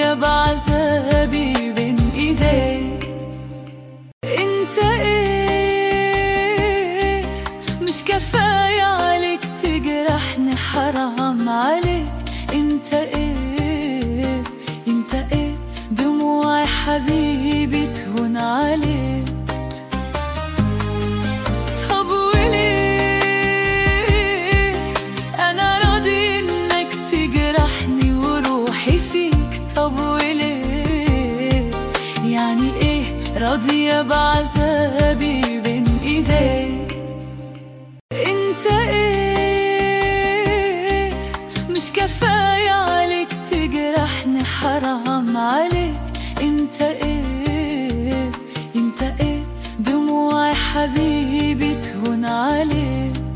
راضية بعذابي بين ايديك انت ايه مش كفاية عليك تجرحني حرام عليك انت ايه انت ايه دموعي حبيبي تهون عليك طب وليه انا راضي انك تجرحني وروحي فيك طب وليه يعني ايه راضية بعذابي بين ايديك انت ايه مش كفاية عليك تجرحني حرام عليك انت ايه انت ايه دموعي حبيبي تهون عليك